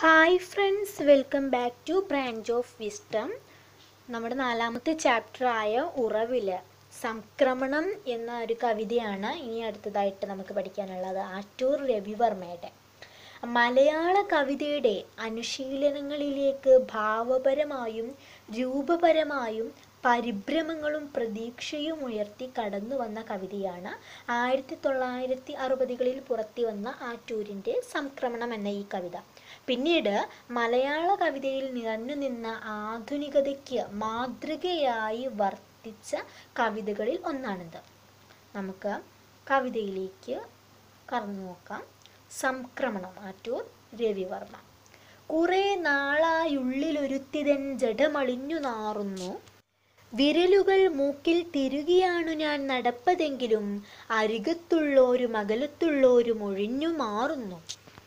hi friends welcome back to branch of wisdom നമ്മുടെ നാലാമത്തെ ചാപ്റ്ററായ ഉറവില് സംക്രമണം എന്ന ഒരു കവിതയാണ് ഇനി അടുത്തതായിട്ട് നമുക്ക് പഠിക്കാനുള്ളത് ആറ്റൂർ രവിവർമ്മയുടെ മലയാള കവിതയുടെ അനുശീലനങ്ങളിലേക്ക് ഭാവപരമായും രൂപപരമായും പരിഭ്രമങ്ങളും പ്രതീക്ഷയും ഉയർത്തി കടന്നു വന്ന കവിതയാണ് ആയിരത്തി തൊള്ളായിരത്തി അറുപതുകളിൽ പുറത്തി വന്ന ആറ്റൂരിൻ്റെ സംക്രമണം എന്ന ഈ കവിത പിന്നീട് മലയാള കവിതയിൽ നിറഞ്ഞു നിന്ന ആധുനികതയ്ക്ക് മാതൃകയായി വർത്തിച്ച കവിതകളിൽ ഒന്നാണിത് നമുക്ക് കവിതയിലേക്ക് കറന്നു നോക്കാം സംക്രമണം ആറ്റൂർ രവിവർമ്മ കുറെ നാളായുള്ളിലൊരുത്തിതൻ ജഡമളിഞ്ഞു നാറുന്നു വിരലുകൾ മൂക്കിൽ തിരുകിയാണു ഞാൻ നടപ്പതെങ്കിലും അരികത്തുള്ളോരും അകലത്തുള്ളോരും ഒഴിഞ്ഞു മാറുന്നു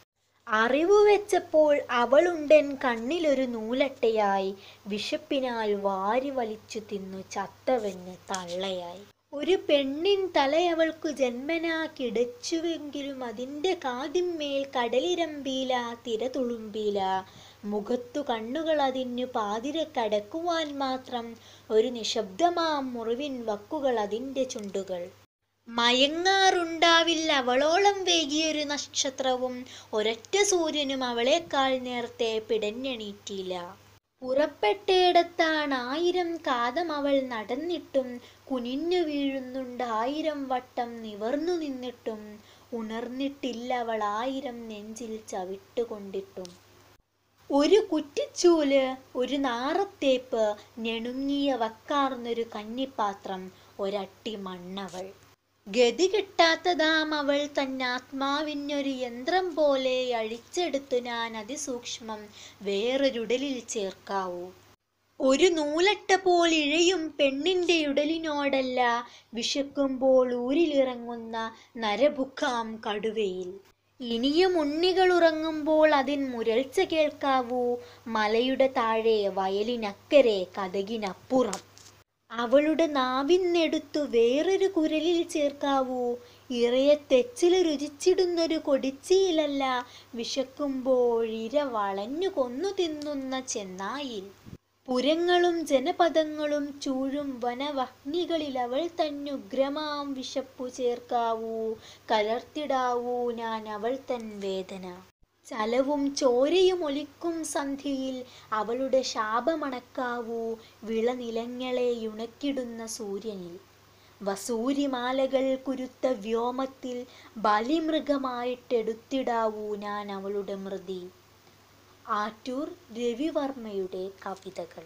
അറിവു വെച്ചപ്പോൾ അവളുണ്ടൻ കണ്ണിലൊരു നൂലട്ടയായി വിശപ്പിനാൽ വാരി വലിച്ചു തിന്നു ചത്തവന് തള്ളയായി ഒരു പെണ്ണിൻ തലയവൾക്കു ജന്മനാ കിടച്ചുവെങ്കിലും അതിൻ്റെ കാതിന്മേൽ കടലിരമ്പീല തിര തുളുമ്പീല മുഖത്തു കണ്ണുകൾ അതിനു പാതിര കടക്കുവാൻ മാത്രം ഒരു നിശബ്ദമാം മുറിവിൻ വക്കുകൾ അതിൻ്റെ ചുണ്ടുകൾ മയങ്ങാറുണ്ടാവില്ല അവളോളം വേകിയൊരു നക്ഷത്രവും ഒരൊറ്റ സൂര്യനും അവളെക്കാൾ നേരത്തെ പിടഞ്ഞെണീറ്റില്ല പുറപ്പെട്ടയിടത്താണ് ആയിരം കാതം അവൾ നടന്നിട്ടും കുനിഞ്ഞു വീഴുന്നുണ്ട് ആയിരം വട്ടം നിവർന്നു നിന്നിട്ടും ഉണർന്നിട്ടില്ല അവൾ ആയിരം നെഞ്ചിൽ ചവിട്ടുകൊണ്ടിട്ടും ഒരു കുറ്റിച്ചൂല് ഒരു നാറത്തേപ്പ് ഞെണുങ്ങിയ വക്കാർന്നൊരു കന്നിപ്പാത്രം ഒരട്ടി മണ്ണവൾ ഗതി കിട്ടാത്തതാം അവൾ തന്നാത്മാവിനൊരു യന്ത്രം പോലെ അഴിച്ചെടുത്തു ഞാൻ അതിസൂക്ഷ്മം വേറൊരുടലിൽ ചേർക്കാവൂ ഒരു നൂലട്ട പോൽ ഇഴയും പെണ്ണിൻ്റെ ഉടലിനോടല്ല വിശക്കുമ്പോൾ ഊരിലിറങ്ങുന്ന നരഭുക്കാം കടുവയിൽ ഇനിയും ഉണ്ണികൾ ഉറങ്ങുമ്പോൾ അതിൻ മുരൾച്ച കേൾക്കാവൂ മലയുടെ താഴെ വയലിനക്കരെ കഥകിനപ്പുറം അവളുടെ നാവിന്നെടുത്തു വേറൊരു കുരലിൽ ചേർക്കാവൂ ഇറയെ തെച്ചിൽ രുചിച്ചിടുന്നൊരു കൊടിച്ചിയിലല്ല വിശക്കുമ്പോൾ ഇര വളഞ്ഞു കൊന്നു തിന്നുന്ന ചെന്നായിൽ പുരങ്ങളും ജനപദങ്ങളും ചൂഴും വനവഹ്നികളിൽ അവൾ തന്നുഗ്രമാം വിശപ്പു ചേർക്കാവൂ കലർത്തിടാവൂ ഞാൻ അവൾ തൻ വേദന ചലവും ചോരയും ഒലിക്കും സന്ധ്യയിൽ അവളുടെ ശാപമണക്കാവൂ വിളനിലങ്ങളെ യുണക്കിടുന്ന സൂര്യനിൽ വസൂരിമാലകൾ കുരുത്ത വ്യോമത്തിൽ ബലിമൃഗമായിട്ടെടുത്തിടാവൂ ഞാൻ അവളുടെ മൃതി ആറ്റൂർ രവിവർമ്മയുടെ കവിതകൾ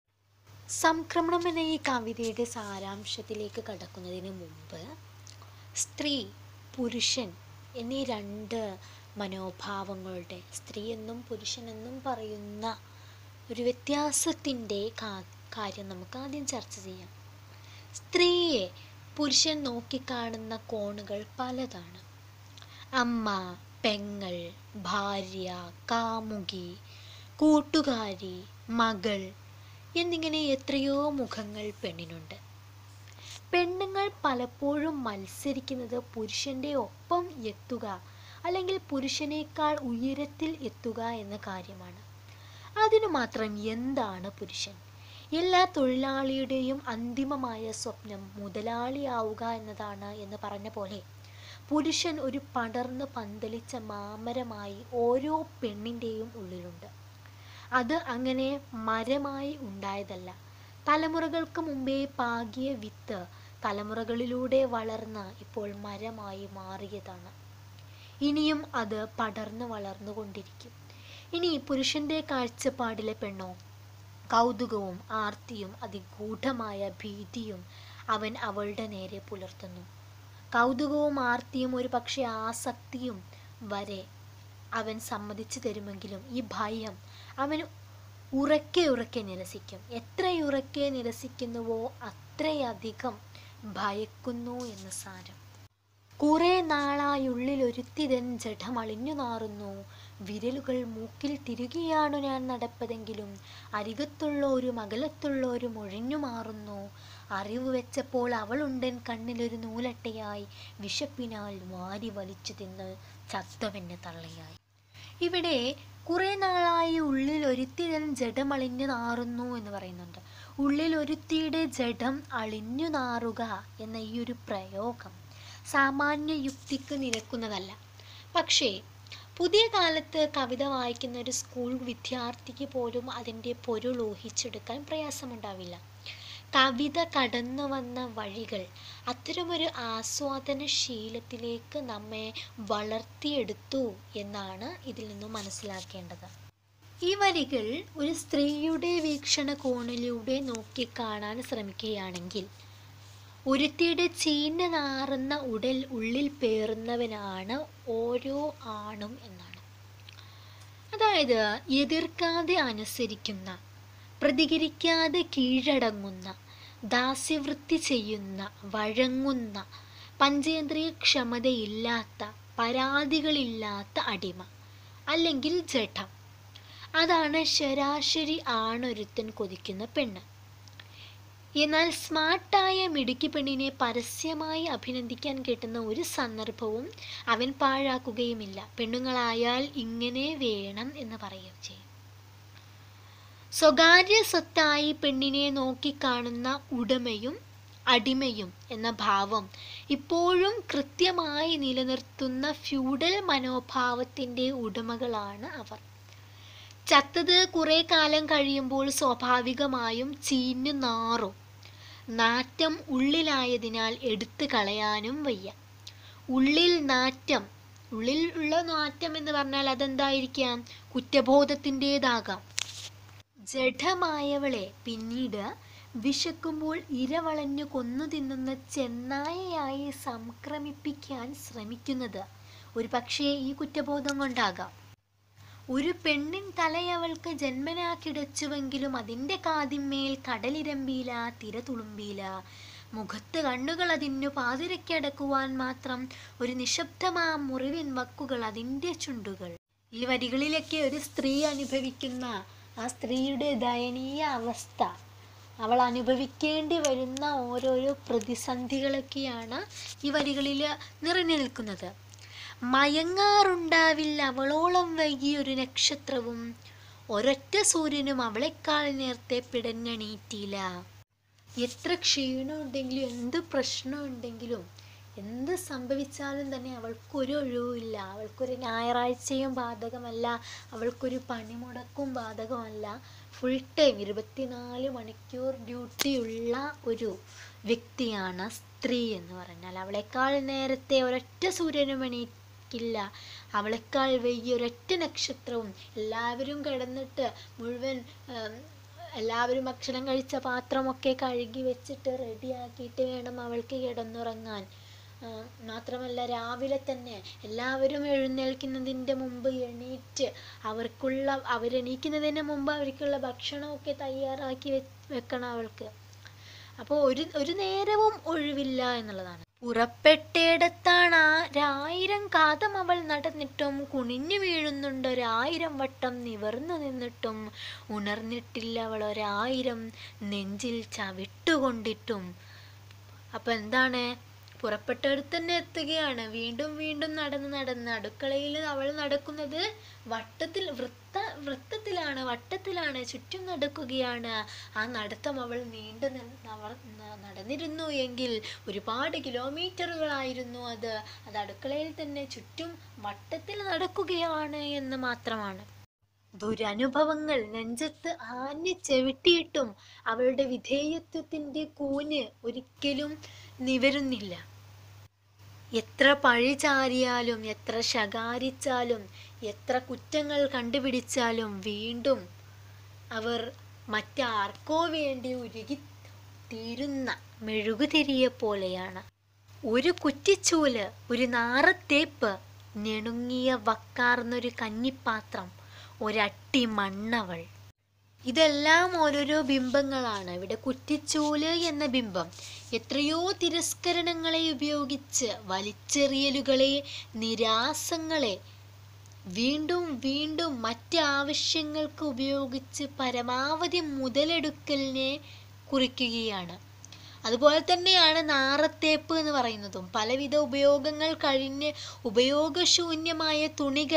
സംക്രമണം എന്ന ഈ കവിതയുടെ സാരാംശത്തിലേക്ക് കടക്കുന്നതിന് മുമ്പ് സ്ത്രീ പുരുഷൻ എന്നീ രണ്ട് മനോഭാവങ്ങളുടെ സ്ത്രീ എന്നും പുരുഷനെന്നും പറയുന്ന ഒരു വ്യത്യാസത്തിൻ്റെ കാര്യം നമുക്ക് ആദ്യം ചർച്ച ചെയ്യാം സ്ത്രീയെ പുരുഷൻ നോക്കിക്കാണുന്ന കോണുകൾ പലതാണ് അമ്മ പെങ്ങൾ ഭാര്യ കാമുകി കൂട്ടുകാരി മകൾ എന്നിങ്ങനെ എത്രയോ മുഖങ്ങൾ പെണ്ണിനുണ്ട് പെണ്ണുങ്ങൾ പലപ്പോഴും മത്സരിക്കുന്നത് പുരുഷൻ്റെ ഒപ്പം എത്തുക അല്ലെങ്കിൽ പുരുഷനേക്കാൾ ഉയരത്തിൽ എത്തുക എന്ന കാര്യമാണ് അതിനു മാത്രം എന്താണ് പുരുഷൻ എല്ലാ തൊഴിലാളിയുടെയും അന്തിമമായ സ്വപ്നം മുതലാളിയാവുക എന്നതാണ് എന്ന് പറഞ്ഞ പോലെ പുരുഷൻ ഒരു പടർന്ന് പന്തലിച്ച മാമരമായി ഓരോ പെണ്ണിൻ്റെയും ഉള്ളിലുണ്ട് അത് അങ്ങനെ മരമായി ഉണ്ടായതല്ല തലമുറകൾക്ക് മുമ്പേ പാകിയ വിത്ത് തലമുറകളിലൂടെ വളർന്ന് ഇപ്പോൾ മരമായി മാറിയതാണ് ഇനിയും അത് പടർന്ന് വളർന്നുകൊണ്ടിരിക്കും ഇനി പുരുഷന്റെ കാഴ്ചപ്പാടിലെ പെണ്ണോ കൗതുകവും ആർത്തിയും അതിഗൂഢമായ ഭീതിയും അവൻ അവളുടെ നേരെ പുലർത്തുന്നു കൗതുകവും ആർത്തിയും ഒരു പക്ഷേ ആസക്തിയും വരെ അവൻ സമ്മതിച്ചു തരുമെങ്കിലും ഈ ഭയം അവൻ ഉറക്കെ ഉറക്കെ നിരസിക്കും എത്രയുറക്കെ നിരസിക്കുന്നുവോ അത്രയധികം ഭയക്കുന്നു എന്ന് സാരം കുറെ നാളായുള്ളിൽ ഒരുത്തിതൻ ജഡമളിഞ്ഞു നാറുന്നു വിരലുകൾ മൂക്കിൽ തിരുകിയാണു ഞാൻ നടപ്പതെങ്കിലും അരികത്തുള്ളോരും അകലത്തുള്ളോരും ഒഴിഞ്ഞു മാറുന്നു അറിവ് വെച്ചപ്പോൾ അവളുണ്ടൻ കണ്ണിലൊരു നൂലട്ടയായി വിശപ്പിനാൽ വാരി വലിച്ചു തിന്ന് ചത്തവൻ്റെ തള്ളയായി ഇവിടെ കുറേ നാളായി ഉള്ളിൽ ഒരുത്തിടൻ ജഡം അളിഞ്ഞു നാറുന്നു എന്ന് പറയുന്നുണ്ട് ഉള്ളിൽ ഒരുത്തിയുടെ ജഡം അളിഞ്ഞു നാറുക എന്ന ഈ ഒരു പ്രയോഗം സാമാന്യ യുക്തിക്ക് നിരക്കുന്നതല്ല പക്ഷേ പുതിയ കാലത്ത് കവിത വായിക്കുന്ന ഒരു സ്കൂൾ വിദ്യാർത്ഥിക്ക് പോലും അതിൻ്റെ പൊരുൾ ഊഹിച്ചെടുക്കാൻ പ്രയാസമുണ്ടാവില്ല കവിത കടന്നു വന്ന വഴികൾ അത്തരമൊരു ആസ്വാദന ശീലത്തിലേക്ക് നമ്മെ വളർത്തിയെടുത്തു എന്നാണ് ഇതിൽ നിന്നും മനസ്സിലാക്കേണ്ടത് ഈ വരികൾ ഒരു സ്ത്രീയുടെ വീക്ഷണകോണിലൂടെ നോക്കിക്കാണാൻ ശ്രമിക്കുകയാണെങ്കിൽ ഒരുത്തിയുടെ ചീഞ്ഞ നാറുന്ന ഉടൽ ഉള്ളിൽ പേറുന്നവനാണ് ഓരോ ആണും എന്നാണ് അതായത് എതിർക്കാതെ അനുസരിക്കുന്ന പ്രതികരിക്കാതെ കീഴടങ്ങുന്ന ദാസ്യവൃത്തി ചെയ്യുന്ന വഴങ്ങുന്ന പഞ്ചേന്ദ്രിയ ക്ഷമതയില്ലാത്ത പരാതികളില്ലാത്ത അടിമ അല്ലെങ്കിൽ ജഡം അതാണ് ശരാശരി ആണൊരുത്തൻ കൊതിക്കുന്ന പെണ്ണ് എന്നാൽ സ്മാർട്ടായ മിടുക്കി പെണ്ണിനെ പരസ്യമായി അഭിനന്ദിക്കാൻ കിട്ടുന്ന ഒരു സന്ദർഭവും അവൻ പാഴാക്കുകയുമില്ല പെണ്ണുങ്ങളായാൽ ഇങ്ങനെ വേണം എന്ന് പറയുകയും ചെയ്യും സ്വകാര്യ സ്വത്തായി പെണ്ണിനെ നോക്കിക്കാണുന്ന ഉടമയും അടിമയും എന്ന ഭാവം ഇപ്പോഴും കൃത്യമായി നിലനിർത്തുന്ന ഫ്യൂഡൽ മനോഭാവത്തിൻ്റെ ഉടമകളാണ് അവർ ചത്തത് കുറെ കാലം കഴിയുമ്പോൾ സ്വാഭാവികമായും ചീഞ്ഞു നാറും നാറ്റം ഉള്ളിലായതിനാൽ എടുത്തു കളയാനും വയ്യ ഉള്ളിൽ നാറ്റം ഉള്ളിൽ ഉള്ള നാറ്റം എന്ന് പറഞ്ഞാൽ അതെന്തായിരിക്കാം കുറ്റബോധത്തിൻ്റെതാകാം ജഡമായവളെ പിന്നീട് വിശക്കുമ്പോൾ ഇരവളഞ്ഞു കൊന്നു തിന്നുന്ന ചെന്നായയായി സംക്രമിപ്പിക്കാൻ ശ്രമിക്കുന്നത് ഒരു പക്ഷേ ഈ കുറ്റബോധം കൊണ്ടാകാം ഒരു പെണ്ണിൻ തലയവൾക്ക് ജന്മനാ കിടച്ചുവെങ്കിലും അതിൻ്റെ കാതിന്മേൽ കടലിരമ്പിയില തിര തുളുമ്പിയില മുഖത്ത് കണ്ണുകൾ അതിനു പാതിരയ്ക്കടക്കുവാൻ മാത്രം ഒരു നിശബ്ദമാ മുറിവിൻ വക്കുകൾ അതിൻ്റെ ചുണ്ടുകൾ ഈ വരികളിലൊക്കെ ഒരു സ്ത്രീ അനുഭവിക്കുന്ന ആ സ്ത്രീയുടെ ദയനീയ അവസ്ഥ അവൾ അനുഭവിക്കേണ്ടി വരുന്ന ഓരോരോ പ്രതിസന്ധികളൊക്കെയാണ് ഈ വരികളിൽ നിറഞ്ഞു നിൽക്കുന്നത് മയങ്ങാറുണ്ടാവില്ല അവളോളം വൈകിയൊരു നക്ഷത്രവും ഒരൊറ്റ സൂര്യനും അവളെക്കാൾ നേരത്തെ പിടഞ്ഞണീറ്റില്ല എത്ര ക്ഷീണമുണ്ടെങ്കിലും എന്ത് പ്രശ്നമുണ്ടെങ്കിലും എന്ത് സംഭവിച്ചാലും തന്നെ അവൾക്കൊരു ഒഴിവുമില്ല അവൾക്കൊരു ഞായറാഴ്ചയും ബാധകമല്ല അവൾക്കൊരു പണിമുടക്കും ബാധകമല്ല ഫുൾ ടൈം ഇരുപത്തിനാല് മണിക്കൂർ ഡ്യൂട്ടിയുള്ള ഒരു വ്യക്തിയാണ് സ്ത്രീ എന്ന് പറഞ്ഞാൽ അവളെക്കാൾ നേരത്തെ ഒരൊറ്റ സൂര്യനും എണീക്കില്ല അവളെക്കാൾ വൈകി ഒരൊറ്റ നക്ഷത്രവും എല്ലാവരും കിടന്നിട്ട് മുഴുവൻ ഉം, എല്ലാവരും ഭക്ഷണം കഴിച്ച പാത്രമൊക്കെ കഴുകി വെച്ചിട്ട് റെഡിയാക്കിയിട്ട് വേണം അവൾക്ക് കിടന്നുറങ്ങാൻ ആ, മാത്രമല്ല രാവിലെ തന്നെ എല്ലാവരും എഴുന്നേൽക്കുന്നതിൻ്റെ മുമ്പ് എണീറ്റ് അവർക്കുള്ള അവരെണീക്കുന്നതിന് മുമ്പ് അവർക്കുള്ള ഭക്ഷണമൊക്കെ തയ്യാറാക്കി വെ വെക്കണം അവൾക്ക് അപ്പോൾ ഒരു ഒരു നേരവും ഒഴിവില്ല എന്നുള്ളതാണ് പുറപ്പെട്ടയിടത്താണ് ഒരായിരം കാതം അവൾ നടന്നിട്ടും കുനിഞ്ഞു വീഴുന്നുണ്ട് ഒരായിരം വട്ടം നിവർന്നു നിന്നിട്ടും ഉണർന്നിട്ടില്ല അവൾ ഒരായിരം നെഞ്ചിൽ ചവിട്ടുകൊണ്ടിട്ടും അപ്പം എന്താണ് പുറപ്പെട്ടടുത്ത് തന്നെ എത്തുകയാണ് വീണ്ടും വീണ്ടും നടന്ന് നടന്ന് അടുക്കളയിൽ അവൾ നടക്കുന്നത് വട്ടത്തിൽ വൃത്ത വൃത്തത്തിലാണ് വട്ടത്തിലാണ് ചുറ്റും നടക്കുകയാണ് ആ നടത്തം അവൾ നീണ്ടു നി- നവ- ന- നടന്നിരുന്നു എങ്കിൽ ഒരുപാട് കിലോമീറ്ററുകളായിരുന്നു അത് അത് അടുക്കളയിൽ തന്നെ ചുറ്റും വട്ടത്തിൽ നടക്കുകയാണ് എന്ന് മാത്രമാണ് ദുരനുഭവങ്ങൾ നെഞ്ചത്ത് ആഞ്ഞു ചെവിട്ടിയിട്ടും അവളുടെ വിധേയത്വത്തിന്റെ കൂന് ഒരിക്കലും നിവരുന്നില്ല എത്ര പഴി ചാരിയാലും എത്ര ശകാരിച്ചാലും എത്ര കുറ്റങ്ങൾ കണ്ടുപിടിച്ചാലും വീണ്ടും അവർ മറ്റാർക്കോ വേണ്ടി ഉരുകി തീരുന്ന മെഴുകുതിരിയെ പോലെയാണ് ഒരു കുറ്റിച്ചൂല് ഒരു നാറത്തേപ്പ് ഞെണുങ്ങിയ വക്കാർന്നൊരു കഞ്ഞിപ്പാത്രം ഒരട്ടി മണ്ണവൾ ഇതെല്ലാം ഓരോരോ ബിംബങ്ങളാണ് ഇവിടെ കുറ്റിച്ചൂല് എന്ന ബിംബം എത്രയോ തിരസ്കരണങ്ങളെ ഉപയോഗിച്ച് വലിച്ചെറിയലുകളെ നിരാസങ്ങളെ വീണ്ടും വീണ്ടും മറ്റ് ആവശ്യങ്ങൾക്ക് ഉപയോഗിച്ച് പരമാവധി മുതലെടുക്കലിനെ കുറിക്കുകയാണ് അതുപോലെ തന്നെയാണ് നാറത്തേപ്പ് എന്ന് പറയുന്നതും പലവിധ ഉപയോഗങ്ങൾ കഴിഞ്ഞ് ഉപയോഗശൂന്യമായ തുണികൾ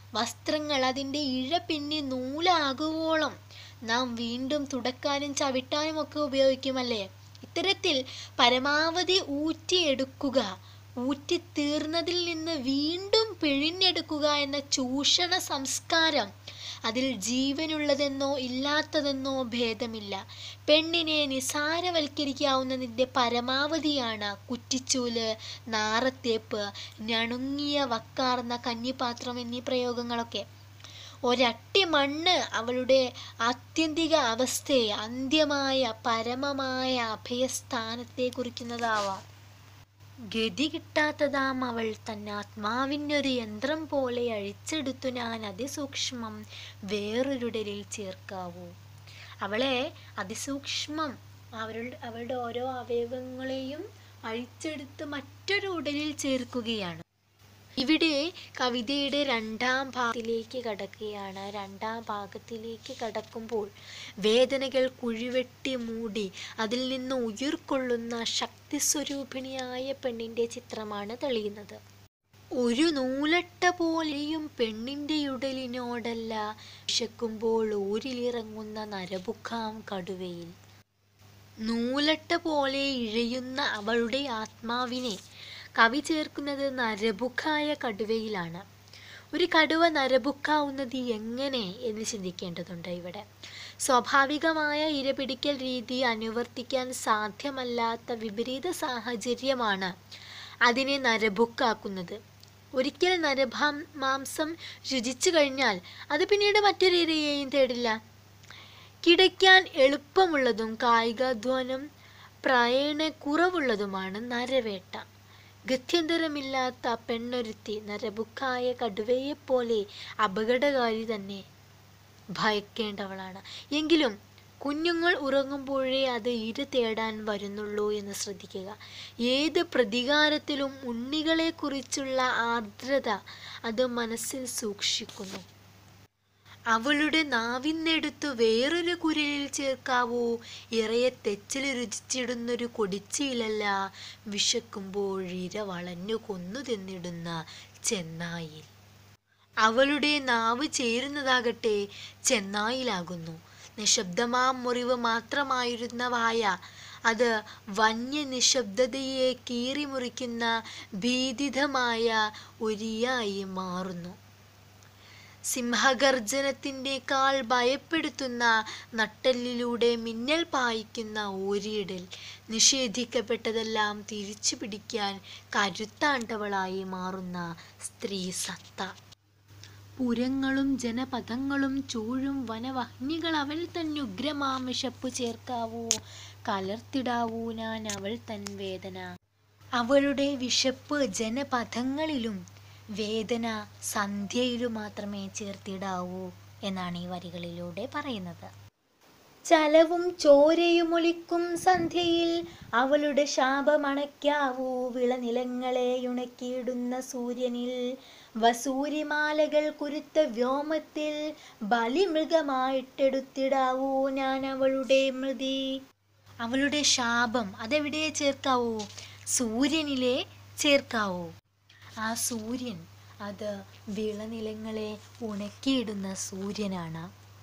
വസ്ത്രങ്ങൾ അതിൻ്റെ ഇഴ പിന്നി നൂലാകുവോളം നാം വീണ്ടും തുടക്കാനും ചവിട്ടാനും ഒക്കെ ഉപയോഗിക്കുമല്ലേ ഇത്തരത്തിൽ പരമാവധി ഊറ്റിയെടുക്കുക ഊറ്റിത്തീർന്നതിൽ നിന്ന് വീണ്ടും പിഴിഞ്ഞെടുക്കുക എന്ന ചൂഷണ സംസ്കാരം അതിൽ ജീവനുള്ളതെന്നോ ഇല്ലാത്തതെന്നോ ഭേദമില്ല പെണ്ണിനെ നിസാരവൽക്കരിക്കാവുന്നതിൻ്റെ പരമാവധിയാണ് കുറ്റിച്ചൂല് നാറത്തേപ്പ് ഞണുങ്ങിയ വക്കാർന്ന കഞ്ഞിപ്പാത്രം എന്നീ പ്രയോഗങ്ങളൊക്കെ ഒരട്ടി മണ്ണ് അവളുടെ ആത്യന്തിക അവസ്ഥയെ അന്ത്യമായ പരമമായ അഭയസ്ഥാനത്തെ കുറിക്കുന്നതാവാം ഗതി കിട്ടാത്തതാം അവൾ തന്നെ ആത്മാവിനൊരു യന്ത്രം പോലെ അഴിച്ചെടുത്തു ഞാൻ അതിസൂക്ഷ്മം വേറൊരുടലിൽ ചേർക്കാവൂ അവളെ അതിസൂക്ഷ്മം അവരുടെ അവളുടെ ഓരോ അവയവങ്ങളെയും അഴിച്ചെടുത്ത് മറ്റൊരു ഉടലിൽ ചേർക്കുകയാണ് ഇവിടെ കവിതയുടെ രണ്ടാം ഭാഗത്തിലേക്ക് കടക്കുകയാണ് രണ്ടാം ഭാഗത്തിലേക്ക് കടക്കുമ്പോൾ വേദനകൾ കുഴിവെട്ടി മൂടി അതിൽ നിന്ന് ഉയിർക്കൊള്ളുന്ന ശക്തിസ്വരൂപിണിയായ പെണ്ണിൻ്റെ ചിത്രമാണ് തെളിയുന്നത് ഒരു നൂലട്ട പോലെയും പെണ്ണിൻ്റെ ഉടലിനോടല്ല വിശക്കുമ്പോൾ ഊരിലിറങ്ങുന്ന നരബുക്കാം കടുവയിൽ നൂലട്ട പോലെ ഇഴയുന്ന അവളുടെ ആത്മാവിനെ കവി ചേർക്കുന്നത് നരബുക്കായ കടുവയിലാണ് ഒരു കടുവ നരബുക്കാവുന്നത് എങ്ങനെ എന്ന് ചിന്തിക്കേണ്ടതുണ്ട് ഇവിടെ സ്വാഭാവികമായ ഇരപിടിക്കൽ രീതി അനുവർത്തിക്കാൻ സാധ്യമല്ലാത്ത വിപരീത സാഹചര്യമാണ് അതിനെ നരബുക്കാക്കുന്നത് ഒരിക്കൽ നരഭാം മാംസം രുചിച്ചു കഴിഞ്ഞാൽ അത് പിന്നീട് മറ്റൊരു ഇരയെയും തേടില്ല കിടയ്ക്കാൻ എളുപ്പമുള്ളതും കായികാധ്വാനം പ്രായേണ കുറവുള്ളതുമാണ് നരവേട്ട ഗത്യന്തരമില്ലാത്ത പെണ്ണൊരുത്തി നരബുക്കായ കടുവയെപ്പോലെ അപകടകാരി തന്നെ ഭയക്കേണ്ടവളാണ് എങ്കിലും കുഞ്ഞുങ്ങൾ ഉറങ്ങുമ്പോഴേ അത് ഇര തേടാൻ വരുന്നുള്ളൂ എന്ന് ശ്രദ്ധിക്കുക ഏത് പ്രതികാരത്തിലും ഉണ്ണികളെക്കുറിച്ചുള്ള ആർദ്രത അത് മനസ്സിൽ സൂക്ഷിക്കുന്നു അവളുടെ നാവിന്നെടുത്തു വേറൊരു കുരലിൽ ചേർക്കാവൂ ഇറയെ തെച്ചിൽ രുചിച്ചിടുന്നൊരു കൊടിച്ചിലല്ല വിശക്കുമ്പോൾ ഇര വളഞ്ഞു കൊന്നു തിന്നിടുന്ന ചെന്നായിൽ അവളുടെ നാവ് ചേരുന്നതാകട്ടെ ചെന്നായിലാകുന്നു നിശബ്ദമാം മുറിവ് മാത്രമായിരുന്ന വായ അത് വന്യ നിശബ്ദതയെ കീറിമുറിക്കുന്ന ഭീതിതമായ ഒരിയായി മാറുന്നു സിംഹഗർജനത്തിൻ്റെക്കാൾ ഭയപ്പെടുത്തുന്ന നട്ടെല്ലിലൂടെ മിന്നൽ പായിക്കുന്ന ഓരിയിടൽ നിഷേധിക്കപ്പെട്ടതെല്ലാം തിരിച്ചു പിടിക്കാൻ കരുത്താണ്ടവളായി മാറുന്ന സ്ത്രീ സത്ത പുരങ്ങളും ജനപദങ്ങളും ചൂഴും വനവഹ്നികൾ അവൾ തന്നെ ഉഗ്രമാമിഷപ്പു ചേർക്കാവൂ കലർത്തിടാവൂ ഞാൻ അവൾ തൻ വേദന അവളുടെ വിശപ്പ് ജനപഥങ്ങളിലും വേദന സന്ധ്യയിലും മാത്രമേ ചേർത്തിടാവൂ എന്നാണ് ഈ വരികളിലൂടെ പറയുന്നത് ചലവും ചോരയുമൊളിക്കും സന്ധ്യയിൽ അവളുടെ ശാപമണയ്ക്കാവൂ വിളനിലങ്ങളെ ഉണക്കിയിടുന്ന സൂര്യനിൽ വസൂരിമാലകൾ കുരുത്ത വ്യോമത്തിൽ ബലിമൃഗമായിട്ടെടുത്തിടാവൂ ഞാൻ അവളുടെ മൃതി അവളുടെ ശാപം അതെവിടെ ചേർക്കാവൂ സൂര്യനിലെ ചേർക്കാവൂ ആ സൂര്യൻ അത് വിളനിലങ്ങളെ ഉണക്കിയിടുന്ന സൂര്യനാണ്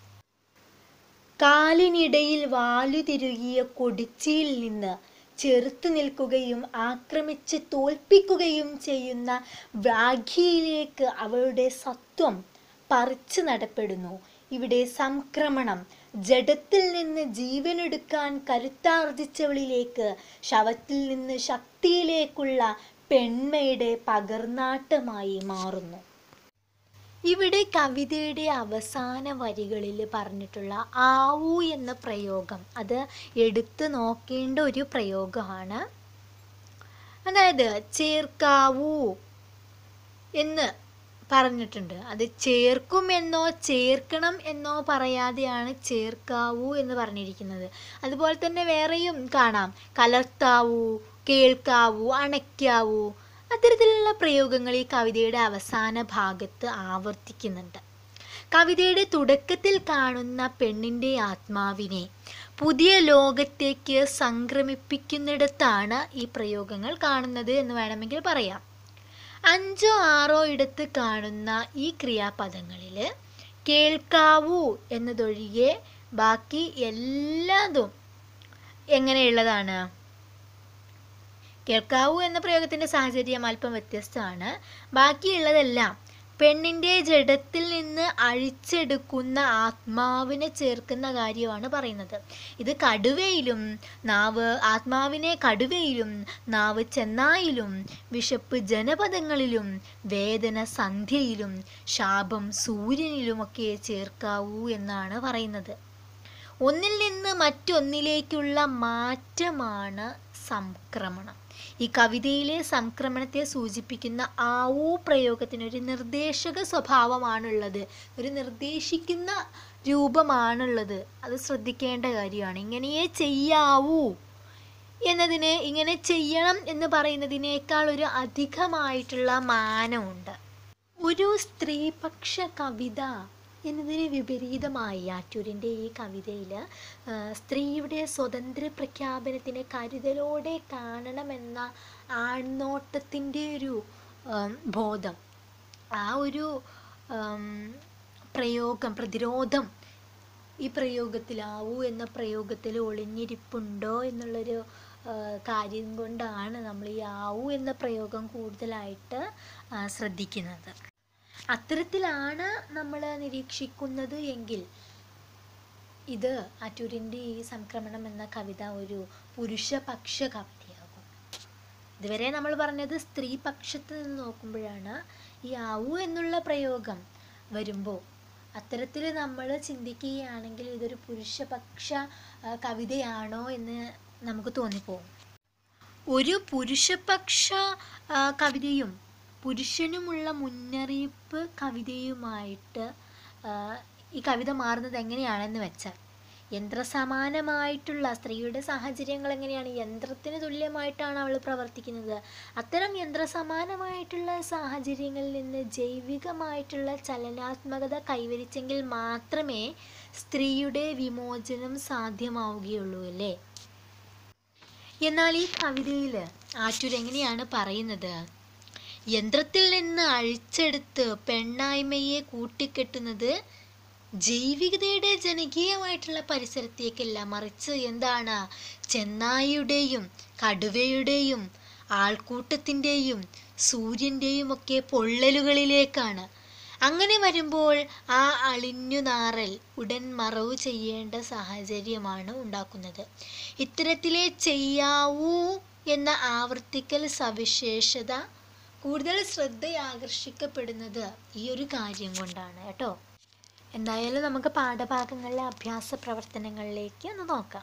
കാലിനിടയിൽ വാലുതിരുകിയ കൊടിച്ചിയിൽ നിന്ന് ചെറുത്തു നിൽക്കുകയും ആക്രമിച്ച് തോൽപ്പിക്കുകയും ചെയ്യുന്ന വ്രാഘിയിലേക്ക് അവളുടെ സത്വം പറിച്ചു നടപ്പെടുന്നു ഇവിടെ സംക്രമണം ജഡത്തിൽ നിന്ന് ജീവനെടുക്കാൻ കരുത്താർജിച്ചവളിലേക്ക് ശവത്തിൽ നിന്ന് ശക്തിയിലേക്കുള്ള പെൺമയുടെ പകർന്നാട്ടമായി മാറുന്നു ഇവിടെ കവിതയുടെ അവസാന വരികളിൽ പറഞ്ഞിട്ടുള്ള ആവൂ എന്ന പ്രയോഗം അത് എടുത്തു നോക്കേണ്ട ഒരു പ്രയോഗമാണ് അതായത് ചേർക്കാവൂ എന്ന് പറഞ്ഞിട്ടുണ്ട് അത് ചേർക്കുമെന്നോ ചേർക്കണം എന്നോ പറയാതെയാണ് ചേർക്കാവൂ എന്ന് പറഞ്ഞിരിക്കുന്നത് അതുപോലെ തന്നെ വേറെയും കാണാം കലർത്താവൂ കേൾക്കാവൂ അണയ്ക്കാവൂ അത്തരത്തിലുള്ള പ്രയോഗങ്ങൾ ഈ കവിതയുടെ അവസാന ഭാഗത്ത് ആവർത്തിക്കുന്നുണ്ട് കവിതയുടെ തുടക്കത്തിൽ കാണുന്ന പെണ്ണിൻ്റെ ആത്മാവിനെ പുതിയ ലോകത്തേക്ക് സംക്രമിപ്പിക്കുന്നിടത്താണ് ഈ പ്രയോഗങ്ങൾ കാണുന്നത് എന്ന് വേണമെങ്കിൽ പറയാം അഞ്ചോ ആറോ ഇടത്ത് കാണുന്ന ഈ ക്രിയാപദങ്ങളിൽ കേൾക്കാവൂ എന്നതൊഴികെ ബാക്കി എല്ലാതും എങ്ങനെയുള്ളതാണ് കേൾക്കാവൂ എന്ന പ്രയോഗത്തിന്റെ സാഹചര്യം അല്പം വ്യത്യസ്തമാണ് ബാക്കിയുള്ളതെല്ലാം പെണ്ണിന്റെ ജഡത്തിൽ നിന്ന് അഴിച്ചെടുക്കുന്ന ആത്മാവിനെ ചേർക്കുന്ന കാര്യമാണ് പറയുന്നത് ഇത് കടുവയിലും നാവ് ആത്മാവിനെ കടുവയിലും നാവ് ചെന്നായിലും വിശപ്പ് ജനപദങ്ങളിലും വേദന സന്ധ്യയിലും ശാപം സൂര്യനിലുമൊക്കെ ചേർക്കാവൂ എന്നാണ് പറയുന്നത് ഒന്നിൽ നിന്ന് മറ്റൊന്നിലേക്കുള്ള മാറ്റമാണ് സംക്രമണം ഈ കവിതയിലെ സംക്രമണത്തെ സൂചിപ്പിക്കുന്ന ആവൂ പ്രയോഗത്തിന് ഒരു നിർദ്ദേശക സ്വഭാവമാണുള്ളത് ഒരു നിർദ്ദേശിക്കുന്ന രൂപമാണുള്ളത് അത് ശ്രദ്ധിക്കേണ്ട കാര്യമാണ് ഇങ്ങനെയേ ചെയ്യാവൂ എന്നതിന് ഇങ്ങനെ ചെയ്യണം എന്ന് പറയുന്നതിനേക്കാൾ ഒരു അധികമായിട്ടുള്ള മാനമുണ്ട് ഒരു സ്ത്രീപക്ഷ കവിത എന്നതിന് വിപരീതമായി ആറ്റൂരിൻ്റെ ഈ കവിതയിൽ സ്ത്രീയുടെ സ്വതന്ത്ര പ്രഖ്യാപനത്തിനെ കരുതലോടെ കാണണമെന്ന ആൺനോട്ടത്തിൻ്റെ ഒരു ആം, ബോധം ആ ഒരു ആം, പ്രയോഗം പ്രതിരോധം ഈ പ്രയോഗത്തിലാവൂ എന്ന പ്രയോഗത്തിൽ ഒളിഞ്ഞിരിപ്പുണ്ടോ എന്നുള്ളൊരു ആ, കാര്യം കൊണ്ടാണ് നമ്മൾ ഈ ആവൂ എന്ന പ്രയോഗം കൂടുതലായിട്ട് ആ, ശ്രദ്ധിക്കുന്നത് അത്തരത്തിലാണ് നമ്മൾ നിരീക്ഷിക്കുന്നത് എങ്കിൽ ഇത് അറ്റൂരിൻ്റെ ഈ സംക്രമണം എന്ന കവിത ഒരു പുരുഷപക്ഷ കവിതയാകും ഇതുവരെ നമ്മൾ പറഞ്ഞത് സ്ത്രീ പക്ഷത്ത് നിന്ന് നോക്കുമ്പോഴാണ് ഈ ആവു എന്നുള്ള പ്രയോഗം വരുമ്പോൾ അത്തരത്തിൽ നമ്മൾ ചിന്തിക്കുകയാണെങ്കിൽ ഇതൊരു പുരുഷപക്ഷ ആ, കവിതയാണോ എന്ന് നമുക്ക് തോന്നിപ്പോകും ഒരു പുരുഷപക്ഷ ആ, കവിതയും പുരുഷനുമുള്ള മുന്നറിയിപ്പ് കവിതയുമായിട്ട് ആ, ഈ കവിത മാറുന്നത് എങ്ങനെയാണെന്ന് വെച്ചാൽ യന്ത്രസമാനമായിട്ടുള്ള സ്ത്രീയുടെ സാഹചര്യങ്ങൾ എങ്ങനെയാണ് യന്ത്രത്തിന് തുല്യമായിട്ടാണ് അവൾ പ്രവർത്തിക്കുന്നത് അത്തരം യന്ത്രസമാനമായിട്ടുള്ള സാഹചര്യങ്ങളിൽ നിന്ന് ജൈവികമായിട്ടുള്ള ചലനാത്മകത കൈവരിച്ചെങ്കിൽ മാത്രമേ സ്ത്രീയുടെ വിമോചനം സാധ്യമാവുകയുള്ളൂ അല്ലേ എന്നാൽ ഈ കവിതയിൽ ആറ്റൂർ എങ്ങനെയാണ് പറയുന്നത് യന്ത്രത്തിൽ നിന്ന് അഴിച്ചെടുത്ത് പെണ്ണായ്മയെ കൂട്ടിക്കെട്ടുന്നത് ജൈവികതയുടെ ജനകീയമായിട്ടുള്ള പരിസരത്തേക്കല്ല മറിച്ച് എന്താണ് ചെന്നായിയുടെയും കടുവയുടെയും ആൾക്കൂട്ടത്തിൻ്റെയും സൂര്യൻ്റെയും ഒക്കെ പൊള്ളലുകളിലേക്കാണ് അങ്ങനെ വരുമ്പോൾ ആ അളിഞ്ഞു നാറൽ ഉടൻ മറവ് ചെയ്യേണ്ട സാഹചര്യമാണ് ഉണ്ടാക്കുന്നത് ഇത്തരത്തിലെ ചെയ്യാവൂ എന്ന ആവർത്തിക്കൽ സവിശേഷത കൂടുതൽ ശ്രദ്ധയാകർഷിക്കപ്പെടുന്നത് ഈ ഒരു കാര്യം കൊണ്ടാണ് കേട്ടോ എന്തായാലും നമുക്ക് പാഠഭാഗങ്ങളിലെ അഭ്യാസ പ്രവർത്തനങ്ങളിലേക്ക് ഒന്ന് നോക്കാം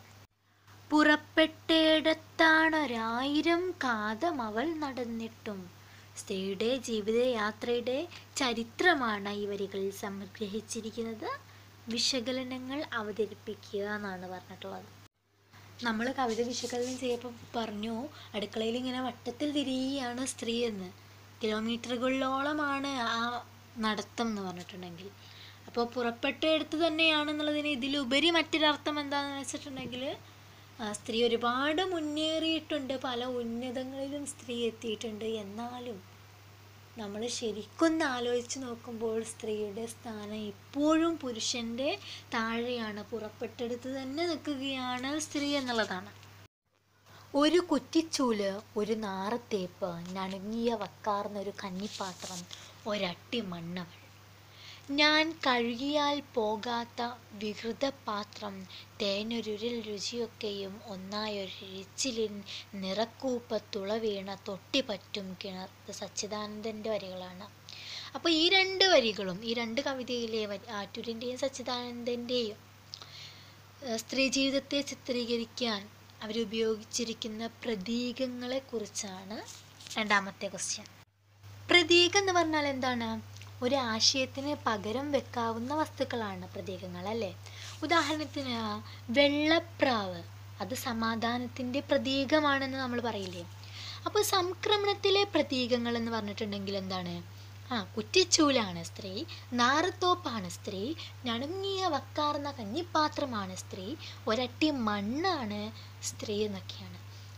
പുറപ്പെട്ടയിടത്താണൊരായിരം കാതം അവൾ നടന്നിട്ടും സ്ത്രീയുടെ ജീവിതയാത്രയുടെ ചരിത്രമാണ് ഈ വരികളിൽ സംഗ്രഹിച്ചിരിക്കുന്നത് വിശകലനങ്ങൾ അവതരിപ്പിക്കുക എന്നാണ് പറഞ്ഞിട്ടുള്ളത് നമ്മൾ കവിത വിശകലനം ചെയ്യപ്പോൾ പറഞ്ഞു അടുക്കളയിൽ ഇങ്ങനെ വട്ടത്തിൽ തിരിയുകയാണ് സ്ത്രീ എന്ന് കിലോമീറ്ററുകളിലോളമാണ് ആ നടത്തം എന്ന് പറഞ്ഞിട്ടുണ്ടെങ്കിൽ അപ്പോൾ പുറപ്പെട്ടെടുത്ത് തന്നെയാണെന്നുള്ളതിന് ഇതിലുപരി മറ്റൊരർത്ഥം എന്താണെന്ന് വെച്ചിട്ടുണ്ടെങ്കിൽ ആ, സ്ത്രീ ഒരുപാട് മുന്നേറിയിട്ടുണ്ട് പല ഉന്നതങ്ങളിലും സ്ത്രീ എത്തിയിട്ടുണ്ട് എന്നാലും നമ്മൾ ശരിക്കൊന്ന് ആലോചിച്ച് നോക്കുമ്പോൾ സ്ത്രീയുടെ സ്ഥാനം ഇപ്പോഴും പുരുഷൻ്റെ താഴെയാണ് പുറപ്പെട്ടെടുത്ത് തന്നെ നിൽക്കുകയാണ് സ്ത്രീ എന്നുള്ളതാണ് ഒരു കുറ്റിച്ചൂല് ഒരു നാറത്തേപ്പ് നടുങ്ങിയ വക്കാർന്നൊരു കന്നിപ്പാത്രം ഒരട്ടി മണ്ണവൾ ഞാൻ കഴുകിയാൽ പോകാത്ത വികൃത പാത്രം തേനൊരുരിൽ രുചിയൊക്കെയും ഒന്നായൊരിച്ചിലിൻ നിറക്കൂപ്പത്തുള വീണ തൊട്ടിപ്പറ്റും കിണർ ഇത് സച്ചിദാനന്ദൻ്റെ വരികളാണ് അപ്പോൾ ഈ രണ്ട് വരികളും ഈ രണ്ട് കവിതയിലെ വരി ആറ്റൂരിൻ്റെയും സച്ചിദാനന്ദൻ്റെയും ഏഹ് സ്ത്രീ ജീവിതത്തെ ചിത്രീകരിക്കാൻ അവരുപയോഗിച്ചിരിക്കുന്ന പ്രതീകങ്ങളെ കുറിച്ചാണ് രണ്ടാമത്തെ ക്വസ്റ്റ്യൻ പ്രതീകം എന്ന് പറഞ്ഞാൽ എന്താണ് ഒരു ആശയത്തിന് പകരം വെക്കാവുന്ന വസ്തുക്കളാണ് പ്രതീകങ്ങൾ അല്ലേ ഉദാഹരണത്തിന് വെള്ളപ്രാവ് അത് സമാധാനത്തിൻ്റെ പ്രതീകമാണെന്ന് നമ്മൾ പറയില്ലേ അപ്പോൾ സംക്രമണത്തിലെ പ്രതീകങ്ങൾ എന്ന് പറഞ്ഞിട്ടുണ്ടെങ്കിൽ എന്താണ് ആ കുറ്റിച്ചൂലാണ് സ്ത്രീ നാറത്തോപ്പാണ് സ്ത്രീ നടുങ്ങിയ വക്കാർന്ന കഞ്ഞിപ്പാത്രമാണ് സ്ത്രീ ഒരട്ടി മണ്ണാണ് സ്ത്രീ എന്നൊക്കെയാണ്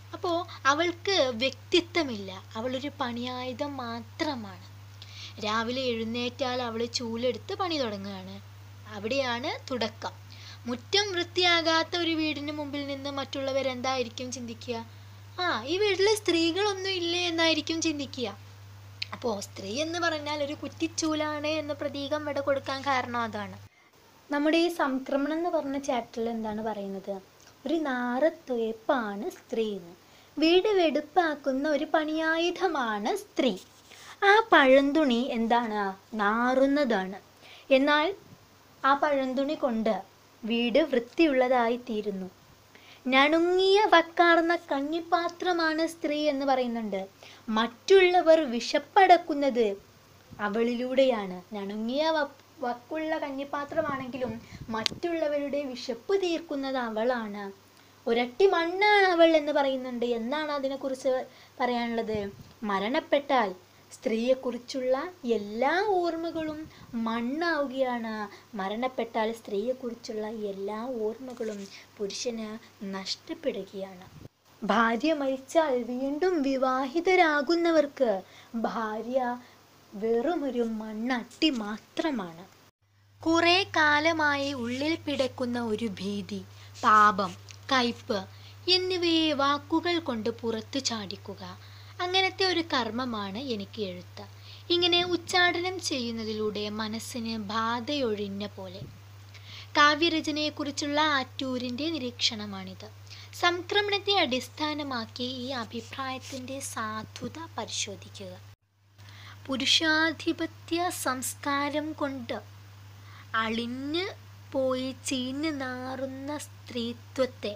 അപ്പോൾ അവൾക്ക് വ്യക്തിത്വമില്ല അവളൊരു പണിയായുധം മാത്രമാണ് രാവിലെ എഴുന്നേറ്റാൽ അവൾ ചൂലെടുത്ത് പണി തുടങ്ങുകയാണ് അവിടെയാണ് തുടക്കം മുറ്റം വൃത്തിയാകാത്ത ഒരു വീടിന് മുമ്പിൽ നിന്ന് മറ്റുള്ളവർ എന്തായിരിക്കും ചിന്തിക്കുക ആ ഈ വീട്ടിൽ സ്ത്രീകളൊന്നും ഇല്ലേ എന്നായിരിക്കും ചിന്തിക്കുക അപ്പോൾ സ്ത്രീ എന്ന് പറഞ്ഞാൽ ഒരു കുറ്റിച്ചൂലാണ് എന്ന പ്രതീകം ഇവിടെ കൊടുക്കാൻ കാരണം അതാണ് നമ്മുടെ ഈ സംക്രമണം എന്ന് പറഞ്ഞ ചാപ്റ്ററിൽ എന്താണ് പറയുന്നത് ഒരു നാറത്തുയപ്പാണ് സ്ത്രീ എന്ന് വീട് വെടുപ്പാക്കുന്ന ഒരു പണിയായുധമാണ് സ്ത്രീ ആ പഴന്തുണി എന്താണ് നാറുന്നതാണ് എന്നാൽ ആ പഴന്തുണി കൊണ്ട് വീട് വൃത്തിയുള്ളതായി തീരുന്നു നണുങ്ങിയ വക്കാർന്ന കഞ്ഞിപ്പാത്രമാണ് സ്ത്രീ എന്ന് പറയുന്നുണ്ട് മറ്റുള്ളവർ വിശപ്പടക്കുന്നത് അവളിലൂടെയാണ് നണുങ്ങിയ വ- വക്കുള്ള കഞ്ഞിപ്പാത്രമാണെങ്കിലും മറ്റുള്ളവരുടെ വിശപ്പ് തീർക്കുന്നത് അവളാണ് ഒരട്ടി മണ്ണാണ് അവൾ എന്ന് പറയുന്നുണ്ട് എന്നാണ് അതിനെക്കുറിച്ച് പറയാനുള്ളത് മരണപ്പെട്ടാൽ സ്ത്രീയെക്കുറിച്ചുള്ള എല്ലാ ഓർമ്മകളും മണ്ണാവുകയാണ് മരണപ്പെട്ടാൽ സ്ത്രീയെക്കുറിച്ചുള്ള എല്ലാ ഓർമ്മകളും പുരുഷന് നഷ്ടപ്പെടുകയാണ് ഭാര്യ മരിച്ചാൽ വീണ്ടും വിവാഹിതരാകുന്നവർക്ക് ഭാര്യ വെറുമൊരു മണ്ണട്ടി മാത്രമാണ് കുറെ കാലമായി ഉള്ളിൽ പിടക്കുന്ന ഒരു ഭീതി പാപം കയ്പ് എന്നിവയെ വാക്കുകൾ കൊണ്ട് പുറത്തു ചാടിക്കുക അങ്ങനത്തെ ഒരു കർമ്മമാണ് എനിക്ക് എഴുത്ത് ഇങ്ങനെ ഉച്ചാടനം ചെയ്യുന്നതിലൂടെ മനസ്സിന് ബാധയൊഴിഞ്ഞ പോലെ കാവ്യരചനയെക്കുറിച്ചുള്ള ആറ്റൂരിൻ്റെ നിരീക്ഷണമാണിത് സംക്രമണത്തെ അടിസ്ഥാനമാക്കി ഈ അഭിപ്രായത്തിൻ്റെ സാധുത പരിശോധിക്കുക പുരുഷാധിപത്യ സംസ്കാരം കൊണ്ട് അളിഞ്ഞ് പോയി ചീഞ്ഞു നാറുന്ന സ്ത്രീത്വത്തെ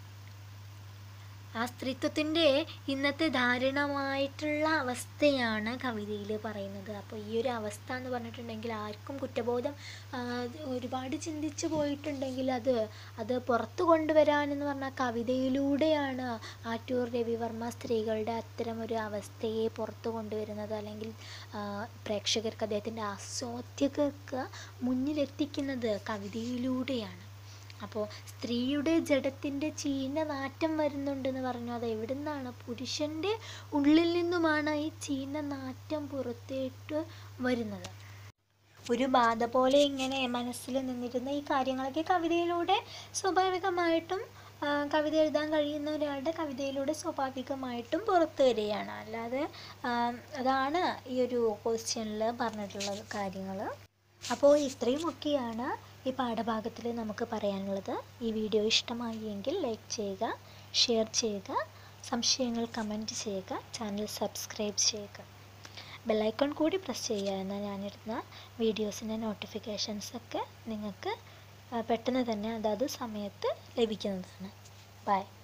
ആ സ്ത്രീത്വത്തിൻ്റെ ഇന്നത്തെ ധാരണമായിട്ടുള്ള അവസ്ഥയാണ് കവിതയിൽ പറയുന്നത് അപ്പോൾ ഈ ഒരു അവസ്ഥ എന്ന് പറഞ്ഞിട്ടുണ്ടെങ്കിൽ ആർക്കും കുറ്റബോധം ആ, ഒരുപാട് ചിന്തിച്ചു പോയിട്ടുണ്ടെങ്കിൽ അത് അത് പുറത്തു കൊണ്ടുവരാനെന്ന് പറഞ്ഞാൽ കവിതയിലൂടെയാണ് ആറ്റൂർ രവിവർമ്മ സ്ത്രീകളുടെ അത്തരം ഒരു അവസ്ഥയെ പുറത്തു കൊണ്ടുവരുന്നത് അല്ലെങ്കിൽ ആ, പ്രേക്ഷകർക്ക് അദ്ദേഹത്തിൻ്റെ ആസ്വാദ്യകർക്ക് മുന്നിലെത്തിക്കുന്നത് കവിതയിലൂടെയാണ് അപ്പോൾ സ്ത്രീയുടെ ജഡത്തിൻ്റെ ചീന നാറ്റം വരുന്നുണ്ടെന്ന് പറഞ്ഞു അത് എവിടെ നിന്നാണ് പുരുഷൻ്റെ ഉള്ളിൽ നിന്നുമാണ് ഈ ചീന നാറ്റം പുറത്തേട്ട് വരുന്നത് ഒരു ബാധ പോലെ ഇങ്ങനെ മനസ്സിൽ നിന്നിരുന്ന ഈ കാര്യങ്ങളൊക്കെ കവിതയിലൂടെ സ്വാഭാവികമായിട്ടും ആ, കവിത എഴുതാൻ കഴിയുന്ന ഒരാളുടെ കവിതയിലൂടെ സ്വാഭാവികമായിട്ടും പുറത്തു വരികയാണ് അല്ലാതെ ആ, അതാണ് ഈ ഒരു ക്വസ്റ്റ്യനിൽ പറഞ്ഞിട്ടുള്ള കാര്യങ്ങൾ അപ്പോൾ ഇത്രയുമൊക്കെയാണ് ഈ പാഠഭാഗത്തിൽ നമുക്ക് പറയാനുള്ളത് ഈ വീഡിയോ ഇഷ്ടമായി എങ്കിൽ ലൈക്ക് ചെയ്യുക ഷെയർ ചെയ്യുക സംശയങ്ങൾ കമൻറ്റ് ചെയ്യുക ചാനൽ സബ്സ്ക്രൈബ് ചെയ്യുക ബെല്ലൈക്കൺ കൂടി പ്രസ് ചെയ്യുക എന്നാൽ ഞാനിടുന്ന വീഡിയോസിൻ്റെ നോട്ടിഫിക്കേഷൻസൊക്കെ നിങ്ങൾക്ക് ആ, പെട്ടെന്ന് തന്നെ അതാത് സമയത്ത് ലഭിക്കുന്നതാണ് ബൈ